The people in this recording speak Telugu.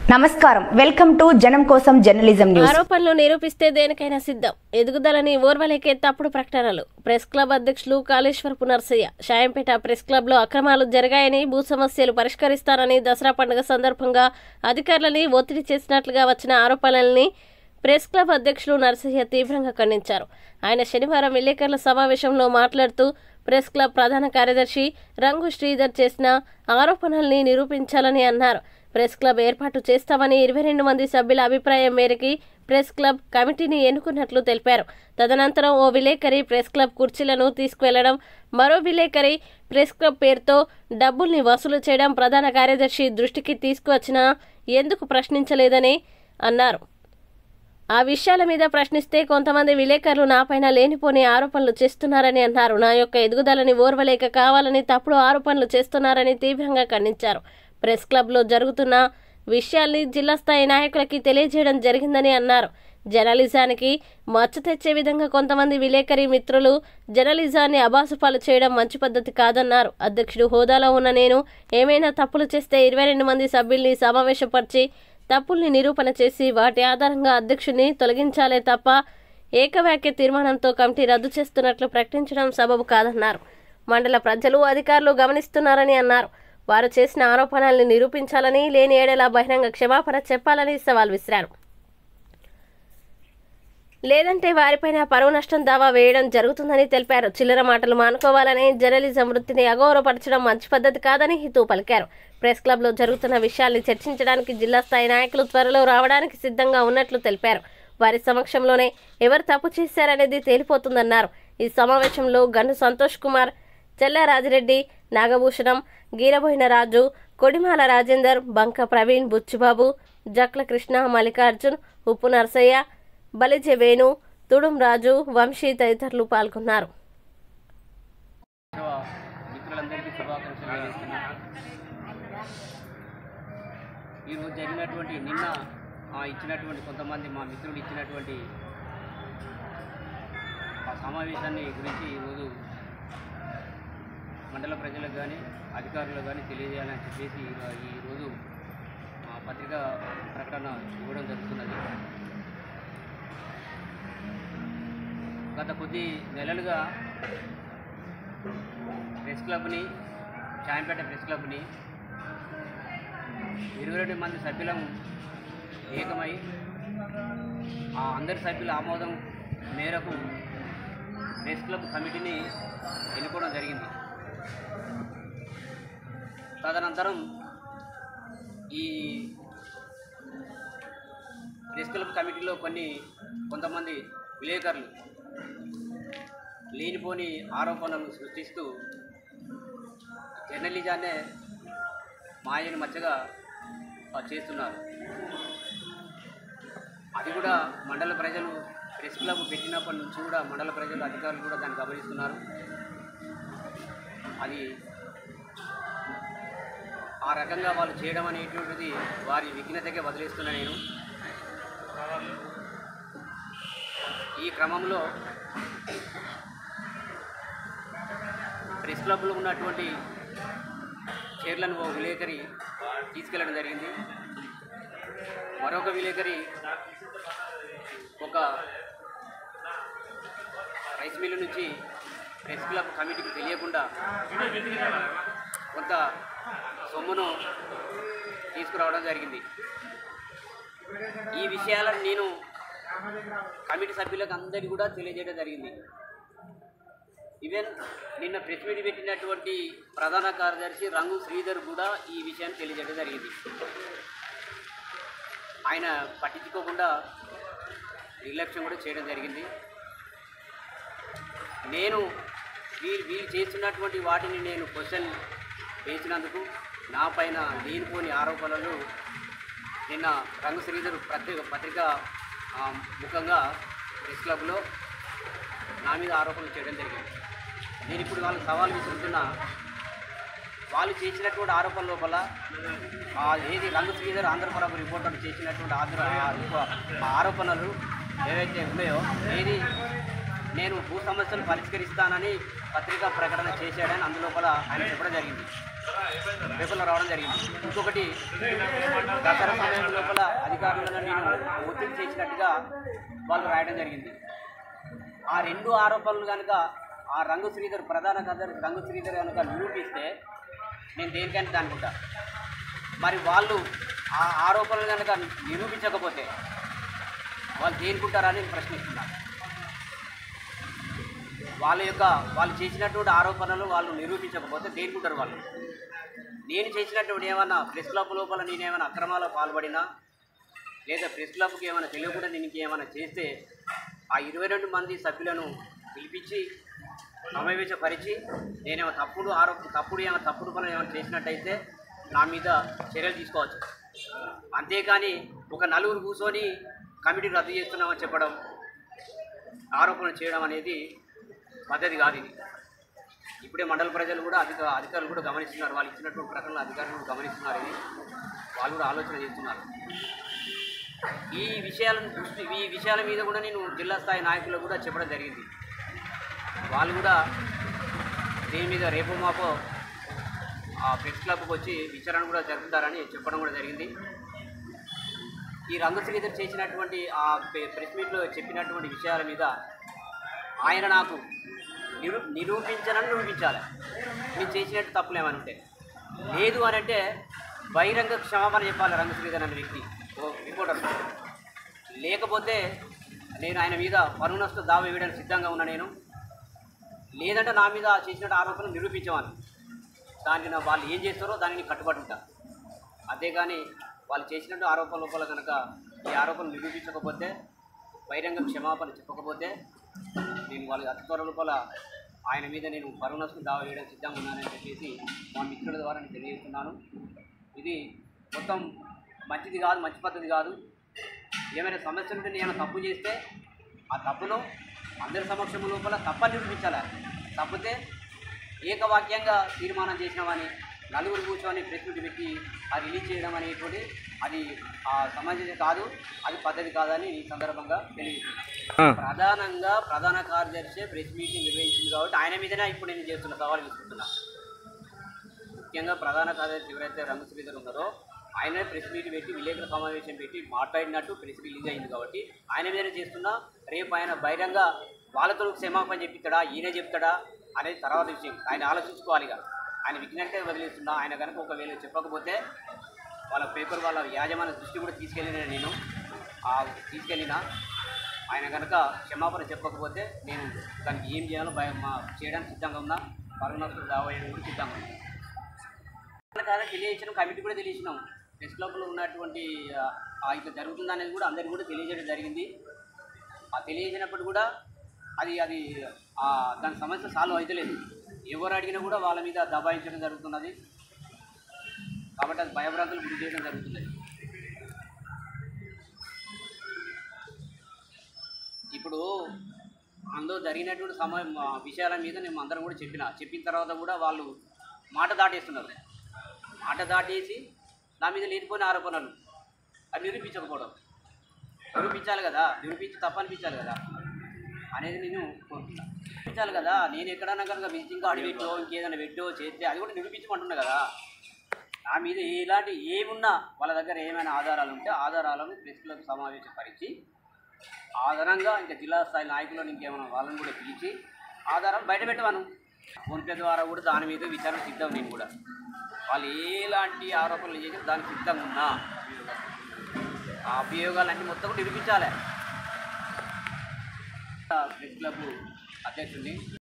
నమస్కారం వెల్కమ్ టు జనం కోసం జర్నలిజం న్యూస్ ఆరోపణలు నిరూపిస్తే దేనికైనా సిద్ధం ఎదుగుదలని ఓర్వలేకే తప్పుడు ప్రకటనలు ప్రెస్ క్లబ్ అధ్యక్షులు కాళేశ్వరపు నర్సయ్య షాయంపేట ప్రెస్ క్లబ్ లో అక్రమాలు జరిగాయని భూ సమస్యలు పరిష్కరిస్తారని దసరా పండుగ సందర్భంగా అధికారులని ఒత్తిడి చేసినట్లుగా వచ్చిన ఆరోపణల్ని ప్రెస్ క్లబ్ అధ్యక్షులు నరసయ్య తీవ్రంగా ఖండించారు ఆయన శనివారం విలేకరుల సమావేశంలో మాట్లాడుతూ ప్రెస్ క్లబ్ ప్రధాన కార్యదర్శి రంగు శ్రీధర్ చేసిన ఆరోపణల్ని నిరూపించాలని అన్నారు ప్రెస్ క్లబ్ ఏర్పాటు చేస్తామని ఇరవై రెండు మంది సభ్యుల అభిప్రాయం మేరకి ప్రెస్ క్లబ్ కమిటీని ఎన్నుకున్నట్లు తెలిపారు తదనంతరం ఓ విలేకరి ప్రెస్ క్లబ్ కుర్చీలను తీసుకువెళ్లడం మరో విలేకరి ప్రెస్ క్లబ్ పేరుతో డబ్బుల్ని వసూలు చేయడం ప్రధాన కార్యదర్శి దృష్టికి తీసుకువచ్చినా ఎందుకు ప్రశ్నించలేదని అన్నారు ఆ విషయాల మీద ప్రశ్నిస్తే కొంతమంది విలేకరులు నాపైన లేనిపోని ఆరోపణలు చేస్తున్నారని అన్నారు నా యొక్క ఎదుగుదలని ఓర్వలేక కావాలని తప్పుడు ఆరోపణలు చేస్తున్నారని తీవ్రంగా ఖండించారు ప్రెస్ క్లబ్లో జరుగుతున్న విషయాల్ని జిల్లా స్థాయి నాయకులకి తెలియజేయడం జరిగిందని అన్నారు జర్నలిజానికి మచ్చ తెచ్చే విధంగా కొంతమంది విలేకరి మిత్రులు జర్నలిజాన్ని అబాసుపాలు చేయడం మంచి పద్ధతి కాదన్నారు అధ్యక్షుడు హోదాలో ఉన్న నేను ఏమైనా తప్పులు చేస్తే ఇరవై రెండు మంది సభ్యుల్ని సమావేశపరిచి తప్పుల్ని నిరూపణ చేసి వాటి ఆధారంగా అధ్యక్షుడిని తొలగించాలే తప్ప ఏకవాక్య తీర్మానంతో కమిటీ రద్దు చేస్తున్నట్లు ప్రకటించడం సబబు కాదన్నారు మండల ప్రజలు అధికారులు గమనిస్తున్నారని అన్నారు వారు చేసిన ఆరోపణల్ని నిరూపించాలని లేని ఏడేలా బహిరంగ క్షమాపణ చెప్పాలని సవాల్ విసిరారు లేదంటే వారిపైన పరువు నష్టం దావా వేయడం జరుగుతుందని తెలిపారు చిల్లర మాటలు మానుకోవాలని జర్నలిజం వృత్తిని అగౌరవపరచడం మంచి పద్ధతి కాదని హితూ పలికారు ప్రెస్ క్లబ్లో జరుగుతున్న విషయాల్ని చర్చించడానికి జిల్లా స్థాయి నాయకులు త్వరలో రావడానికి సిద్ధంగా ఉన్నట్లు తెలిపారు వారి సమక్షంలోనే ఎవరు తప్పు చేశారనేది తేలిపోతుందన్నారు ఈ సమావేశంలో గన్ను సంతోష్ కుమార్ చెల్ల రాజిరెడ్డి నాగభూషణం గీరబోయిన రాజు కొడిమాల రాజేందర్ బంక ప్రవీణ్ బుచ్చిబాబు జక్ల కృష్ణ మల్లికార్జున్ ఉప్పు నరసయ్య బలిజె వేణు తుడుం రాజు వంశీ తదితరులు పాల్గొన్నారు గౌరవ మిత్రులందరికీ శుభాకాంక్షలు తెలియజేస్తున్నాను ఈరోజు జరిగినటువంటి నిన్న ఆ, ఇచ్చినటువంటి కొంతమంది మా మిత్రులు ఇచ్చినటువంటి ఆ సమావేశాన్ని గురించి ఈరోజు మండల ప్రజలకు కానీ అధికారులకు కానీ తెలియజేయాలని చెప్పేసి ఈరో- ఈరోజు ఆ, పత్రికా ప్రకటన ఇవ్వడం జరుగుతున్నది గత కొద్ది నెలలుగా ప్రెస్ క్లబ్ని చాయంపేట ప్రెస్ క్లబ్ని ఇరవై రెండు మంది సభ్యులం ఏకమై ఆ అందరి సభ్యుల ఆమోదం మేరకు ప్రెస్ క్లబ్ కమిటీని ఎన్నుకోవడం జరిగింది తదనంతరం ఈ ప్రెస్ క్లబ్ కమిటీలో కొన్ని కొంతమంది విలేకరులు లేనిపోని ఆరోపణలు సృష్టిస్తూ జర్నలిజాన్నే మాయని మచ్చగా ఆ, చేస్తున్నారు అది కూడా మండల ప్రజలు ప్రెస్ క్లబ్ పెట్టినప్పటి నుంచి కూడా మండల ప్రజలు అధికారులు కూడా దాన్ని గమనిస్తున్నారు అది ఆ రకంగా వాళ్ళు చేయడం అనేటువంటిది వారి విఘ్నతకే వదిలేస్తున్నా నేను ఈ క్రమంలో ప్రెస్ క్లబ్లో ఉన్నటువంటి చైర్లను ఓ విలేకరి తీసుకెళ్ళడం జరిగింది మరొక విలేకరి ఒక రైస్ మిల్లు నుంచి ప్రెస్ క్లబ్ కమిటీకి తెలియకుండా కొంత సొమ్మును తీసుకురావడం జరిగింది ఈ విషయాలను నేను కమిటీ సభ్యులకు అందరికీ కూడా తెలియజేయడం జరిగింది ఈవెన్ నిన్న ప్రెస్ మీట్ పెట్టినటువంటి ప్రధాన కార్యదర్శి రంగు శ్రీధర్ కూడా ఈ విషయాన్ని తెలియజేయడం జరిగింది ఆయన పట్టించుకోకుండా నిర్లక్ష్యం కూడా చేయడం జరిగింది నేను వీళ్ళు వీళ్ళు చేస్తున్నటువంటి వాటిని నేను క్వశ్చన్ వేసినందుకు నా పైన లేనిపోని ఆరోపణలు నిన్న రంగు శ్రీధర్ పత్రిక పత్రిక ఆ, ముఖంగా ప్రెస్ క్లబ్లో నా మీద ఆరోపణలు చేయడం జరిగింది నేను ఇప్పుడు వాళ్ళకి సవాల్ విసురుతున్నా వాళ్ళు చేసినటువంటి ఆరోపణ లోపల ఆ ఏది రంగు శ్రీధర్ ఆంధ్రప్రభ రిపోర్టర్ చేసినటువంటి ఆంధ్ర ఆ- ఆ ఆరోపణలు ఏవైతే ఉన్నాయో ఏది నేను భూ సమస్యలు పరిష్కరిస్తానని పత్రికా ప్రకటన చేశాడని అందులోపల ఆయన చెప్పడం జరిగింది పేపర్లో రావడం జరిగింది ఇంకొకటి దసరా సమయం లోపల అధికారులను నేను ఒత్తిడి చేసినట్టుగా వాళ్ళు రాయడం జరిగింది ఆ రెండు ఆరోపణలు కనుక ఆ రంగు శ్రీధర్ ప్రధాన కథ రంగు శ్రీధర్ కనుక నిరూపిస్తే నేను దేనికైనా అనుకుంటా మరి వాళ్ళు ఆ ఆరోపణలు కనుక నిరూపించకపోతే వాళ్ళు దేనికుంటారని నేను ప్రశ్నిస్తున్నాను వాళ్ళ యొక్క వాళ్ళు చేసినటువంటి ఆరోపణలు వాళ్ళు నిరూపించకపోతే దేనికుంటారు వాళ్ళు నేను చేసినటువంటి ఏమన్నా ప్రెస్ క్లబ్ లోపల నేను ఏమైనా అక్రమాల పాల్పడినా లేదా ప్రెస్ క్లబ్కి ఏమైనా తెలియకుండా నేను ఇంకేమైనా చేస్తే ఆ ఇరవై రెండు మంది సభ్యులను పిలిపించి సమావేశపరిచి నేనేమో తప్పుడు ఆరోపణ తప్పుడు ఏమైనా తప్పుడు పనులు ఏమైనా చేసినట్టయితే నా మీద చర్యలు తీసుకోవచ్చు అంతేకాని ఒక నలుగురు కూర్చొని కమిటీ రద్దు చేస్తున్నామని చెప్పడం ఆరోపణలు చేయడం అనేది పద్ధతి కాదు ఇది ఇప్పుడే మండల ప్రజలు కూడా అధిక అధికారులు కూడా గమనిస్తున్నారు వాళ్ళు ఇచ్చినటువంటి ప్రకటనలు అధికారులు కూడా గమనిస్తున్నారు ఇది వాళ్ళు కూడా ఆలోచన చేస్తున్నారు ఈ విషయాలను దృష్టి ఈ విషయాల మీద కూడా నేను జిల్లా స్థాయి నాయకులకు కూడా చెప్పడం జరిగింది వాళ్ళు కూడా దీని మీద రేపు మాపో ఆ ప్రెస్ క్లబ్కి వచ్చి విచారణ కూడా జరుపుతారని చెప్పడం కూడా జరిగింది ఈ రంగు శ్రీధర్ చేసినటువంటి ఆ ప్రె- ప్రెస్ మీట్లో చెప్పినటువంటి విషయాల మీద ఆయన నాకు నిరూ నిరూపించనని నిరూపించాలి నేను చేసినట్టు తప్పులు ఏమైనా ఉంటే లేదు అని అంటే బహిరంగ క్షమాపణ చెప్పాలి రంగు శ్రీధర్ అనే వ్యక్తి ఓ రిపోర్టర్ లేకపోతే నేను ఆయన మీద పరువు నష్టం దావా వేయడానికి సిద్ధంగా ఉన్నా నేను లేదంటే నా మీద చేసినట్టు ఆరోపణలు నిరూపించమని దానికి నా వాళ్ళు ఏం చేస్తారో దానికి కట్టుబడి ఉంటా అంతేగాని వాళ్ళు చేసినట్టు ఆరోపణ లోపల కనుక ఈ ఆరోపణలు నిరూపించకపోతే బహిరంగ క్షమాపణ చెప్పకపోతే నేను వాళ్ళ అతి త్వర లోపల ఆయన మీద నేను పరువునష్టం దావా వేయడం సిద్ధంగా ఉన్నానని చెప్పేసి మా మిత్రుల ద్వారా నేను తెలియజేస్తున్నాను ఇది మొత్తం మంచిది కాదు మంచి పద్ధతి కాదు ఏమైనా సమస్య ఉంటే నేను తప్పు చేస్తే ఆ తప్పును అందరి సమక్షం లోపల తప్పని నిరూపించాలి తప్పితే ఏకవాక్యంగా తీర్మానం చేసినామని నలుగురు కూర్చొని ప్రెస్ మీట్ పెట్టి ఆ రిలీజ్ చేయడం అనేటువంటి అది ఆ సమంజసం కాదు అది పద్ధతి కాదని ఈ సందర్భంగా తెలియజేస్తున్నాను ప్రధానంగా ప్రధాన కార్యదర్శి ప్రెస్ మీటింగ్ నిర్వహించింది కాబట్టి ఆయన మీదనే ఇప్పుడు నేను చేస్తున్న సవాల్ విసుకుంటున్నా ముఖ్యంగా ప్రధాన కార్యదర్శి ఎవరైతే రంగు శ్రీధర్ ఉన్నారో ఆయనే ప్రెస్ మీట్ పెట్టి విలేకరుల సమావేశం పెట్టి మాట్లాడినట్టు ప్రెస్ రిలీజ్ అయింది కాబట్టి ఆయన మీదనే చేస్తున్నా రేపు ఆయన బహిరంగ వాళ్ళతో క్షమాపణ చెప్పిస్తాడా ఈయన చెప్తాడా అనేది తర్వాత విషయం ఆయన ఆలోచించుకోవాలి ఇక ఆయన విజ్ఞానికే వదిలేస్తున్నా ఆయన కనుక ఒకవేళ చెప్పకపోతే వాళ్ళ పేపర్ వాళ్ళ యాజమాన్య దృష్టి కూడా తీసుకెళ్ళిన నేను ఆ తీసుకెళ్ళిన ఆయన కనుక క్షమాపణ చెప్పకపోతే నేను దానికి ఏం చేయాలో భయం మా చేయడానికి సిద్ధంగా ఉన్నా పరుణాసులు దావా వేయడానికి కూడా సిద్ధంగా ఉన్నా కాదా తెలియజేసినాం కమిటీ కూడా తెలియజేసినాం ప్రెస్ క్లబ్లో ఉన్నటువంటి ఆ, ఆ ఇట్లా జరుగుతుంది అనేది కూడా అందరికీ కూడా తెలియజేయడం జరిగింది ఆ తెలియజేసినప్పుడు కూడా అది అది ఆ, దాని సమస్య సాల్వ్ అవుతలేదు ఎవరు అడిగినా కూడా వాళ్ళ మీద దబాయించడం జరుగుతున్నది కాబట్టి అది భయభ్రాంతులు గురి చేయడం జరుగుతుంది ఇప్పుడు అందులో జరిగినటువంటి సమయం ఆ, విషయాల మీద నేను అందరం కూడా చెప్పిన చెప్పిన తర్వాత కూడా వాళ్ళు మాట దాటేస్తున్నారు మాట దాటేసి నా మీద లేనిపోయిన ఆరోపణలు అవి నిరూపించకపోవడం నిరూపించాలి కదా నిరూపించి తప్పనిపించాలి కదా అనేది నేను కోరుతున్నా నిరూపించాలి కదా నేను ఎక్కడన్నా కనుక విజిటింగ్ కార్డు పెట్టో ఇంకేదైనా పెట్టో చేస్తే అది కూడా నిరూపించమంటున్నా కదా నా మీద ఎలాంటి ఏమున్నా వాళ్ళ దగ్గర ఏమైనా ఆధారాలు ఉంటే ఆధారాలను ప్రెస్ క్లబ్ సమావేశపరిచి ఆధారంగా ఇంకా జిల్లా స్థాయి నాయకులను ఇంకేమైనా వాళ్ళని కూడా పిలిచి ఆధారాలు బయట పెట్టమను ఫోన్పే ద్వారా కూడా దాని మీద విచారణ సిద్ధం నేను కూడా వాళ్ళు ఎలాంటి ఆరోపణలు చేసి దానికి సిద్ధంగా ఉన్నా ఆ అభియోగాలన్నీ మొత్తం కూడా నిరూపించాలి ప్రెస్ క్లబ్ అధ్యక్షుడిని